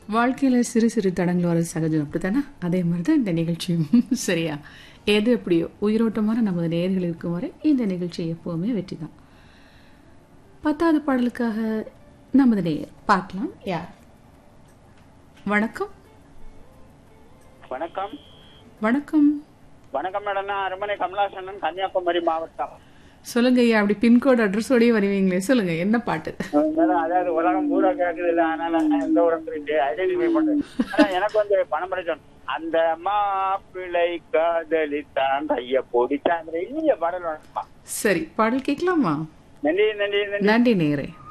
வாழ்க்கையில் சிறு சிறு தடங்கள் வர சகஜம் அப்படித்தானே அதே மாதிரி தான் இந்த நிகழ்ச்சியும் சரியா எது எப்படியோ உயிரோட்டமான நமது நேர்கள் இருக்கும் வரை இந்த நிகழ்ச்சி எப்போவுமே வெற்றி தான் பத்தாவது பாடலுக்காக நமது நேயர் பார்க்கலாம் யார் வணக்கம் வணக்கம் வணக்கம் வணக்கம் மேடம் நான் அரண்மனை கமலாசனன் கன்னியாகுமரி மாவட்டம் சொல்லுங்க ஐயா அப்படி பின்கோட் அட்ரஸோடய வருவீங்களே சொல்லுங்க என்ன பாட்டு மேடம், அதாவது உலகம் பூரா கேட்குது இல்லை அதனால நான் எந்த உடம்பு ஐடென்டிஃபை பண்றேன் ஆனா எனக்கு வந்து பணம் படிச்சோம் அந்த மாப்பிள்ளை காதலித்தான் கைய பொடித்தான் இல்லைய பாடல் வேணுமா சரி பாடல் கேட்கலாமா நன்றி நன்றி நன்றி நன்றி நேரே